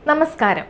നമസ്കാരം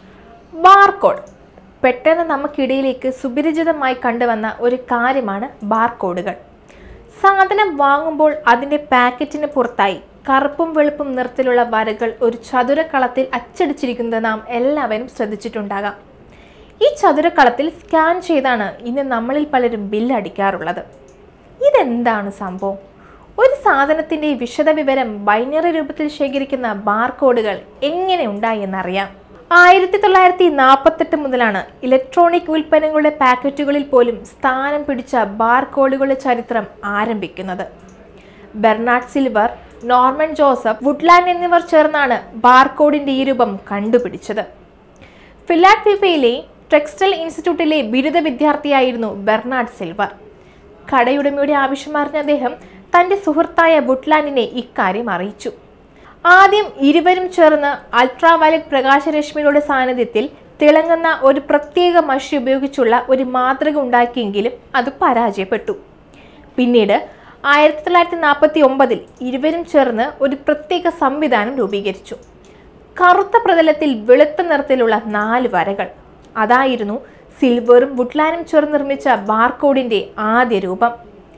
ബാർകോഡ് പെട്ടെന്ന് നമുക്കിടയിലേക്ക് സുപരിചിതമായി കണ്ടുവന്ന ഒരു കാര്യമാണ് ബാർകോഡുകൾ സാധനം വാങ്ങുമ്പോൾ അതിൻ്റെ പാക്കറ്റിന് പുറത്തായി കറുപ്പും വെളുപ്പും നിറത്തിലുള്ള വരകൾ ഒരു ചതുരക്കളത്തിൽ അച്ചടിച്ചിരിക്കുന്നത് നാം എല്ലാവരും ശ്രദ്ധിച്ചിട്ടുണ്ടാകാം ഈ ചതുരക്കളത്തിൽ സ്കാൻ ചെയ്താണ് ഇന്ന് നമ്മളിൽ പലരും ബില്ല് അടിക്കാറുള്ളത് ഇതെന്താണ് സംഭവം ഒരു സാധനത്തിൻ്റെ വിശദവിവരം ബൈനറി രൂപത്തിൽ ശേഖരിക്കുന്ന ബാർകോഡുകൾ എങ്ങനെ ഉണ്ടായി എന്നറിയാം ആയിരത്തി തൊള്ളായിരത്തി നാൽപ്പത്തെട്ട് മുതലാണ് ഇലക്ട്രോണിക് ഉൽപ്പന്നങ്ങളുടെ പാക്കറ്റുകളിൽ പോലും സ്ഥാനം പിടിച്ച ബാർകോഡുകളുടെ ചരിത്രം ആരംഭിക്കുന്നത് Bernard Silver Norman Joseph Woodland എന്നിവർ ചേർന്നാണ് ബാർകോഡിന്റെ ഈ രൂപം കണ്ടുപിടിച്ചത് ഫിലാഡൽഫിയയിലെ ടെക്സ്റ്റൈൽ ഇൻസ്റ്റിറ്റ്യൂട്ടിലെ ബിരുദ വിദ്യാർത്ഥിയായിരുന്നു ബെർണാഡ് സിൽവർ കടയുടമയുടെ ആവശ്യമറിഞ്ഞ അദ്ദേഹം തന്റെ സുഹൃത്തായ വുഡ്ലാൻഡിനെ ഇക്കാര്യം അറിയിച്ചു ആദ്യം ഇരുവരും ചേർന്ന് അൾട്രാവയലറ്റ് പ്രകാശരശ്മികളുടെ സാന്നിധ്യത്തിൽ തിളങ്ങുന്ന ഒരു പ്രത്യേക മഷി ഉപയോഗിച്ചുള്ള ഒരു മാതൃക ഉണ്ടാക്കിയെങ്കിലും അത് പരാജയപ്പെട്ടു പിന്നീട് ആയിരത്തി തൊള്ളായിരത്തി നാൽപ്പത്തി ഒമ്പതിൽ ഇരുവരും ചേർന്ന് ഒരു പ്രത്യേക സംവിധാനം രൂപീകരിച്ചു കറുത്ത പ്രതലത്തിൽ വെളുത്ത നിറത്തിലുള്ള നാല് വരകൾ അതായിരുന്നു സിൽവറും വുഡ്ലാനും ചേർന്ന് നിർമ്മിച്ച ബാർകോഡിന്റെ ആദ്യ രൂപം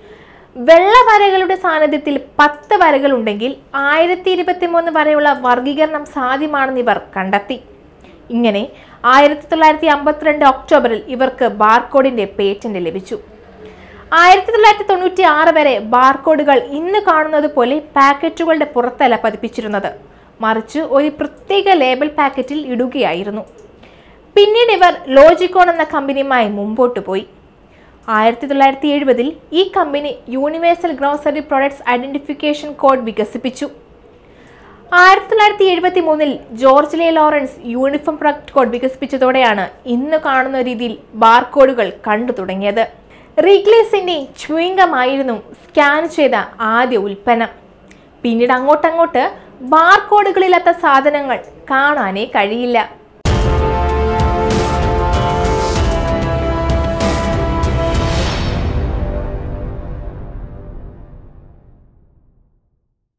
വെള്ള വരകളുടെ സാന്നിധ്യത്തിൽ പത്ത് വരകൾ ഉണ്ടെങ്കിൽ ആയിരത്തി ഇരുപത്തി മൂന്ന് വരെയുള്ള വർഗീകരണം സാധ്യമാണെന്ന് ഇവർ കണ്ടെത്തി ഇങ്ങനെ ആയിരത്തി തൊള്ളായിരത്തി അമ്പത്തിരണ്ട് ഒക്ടോബറിൽ ഇവർക്ക് ബാർകോഡിന്റെ പേറ്റന്റ് ലഭിച്ചു ആയിരത്തി തൊള്ളായിരത്തി തൊണ്ണൂറ്റി ആറ് വരെ ബാർകോഡുകൾ ഇന്ന് കാണുന്നത് പോലെ പാക്കറ്റുകളുടെ പുറത്തല്ല പതിപ്പിച്ചിരുന്നത് മറിച്ച് ഒരു പ്രത്യേക ലേബൽ പാക്കറ്റിൽ ഇടുകയായിരുന്നു പിന്നീട് ഇവർ ലോജിക്കോൺ എന്ന കമ്പനിയുമായി മുമ്പോട്ട് പോയി ആയിരത്തി തൊള്ളായിരത്തി എഴുപതിൽ ഈ company universal grocery products identification code വികസിപ്പിച്ചു ആയിരത്തി തൊള്ളായിരത്തി എഴുപത്തി മൂന്നിൽ ജോർജ് ലെ ലോറൻസ് യൂണിഫോം പ്രൊഡക്റ്റ് കോഡ് വികസിപ്പിച്ചതോടെയാണ് ഇന്ന് കാണുന്ന രീതിയിൽ ബാർകോഡുകൾ കണ്ടു തുടങ്ങിയത് റീഗ്ലേസിന്റെ ചുയിങ്കമായിരുന്നു സ്കാൻ ചെയ്ത ആദ്യ ഉൽപ്പന്നം പിന്നീട് അങ്ങോട്ടങ്ങോട്ട് ബാർകോഡുകളില്ലാത്ത സാധനങ്ങൾ കാണാനേ കഴിയില്ല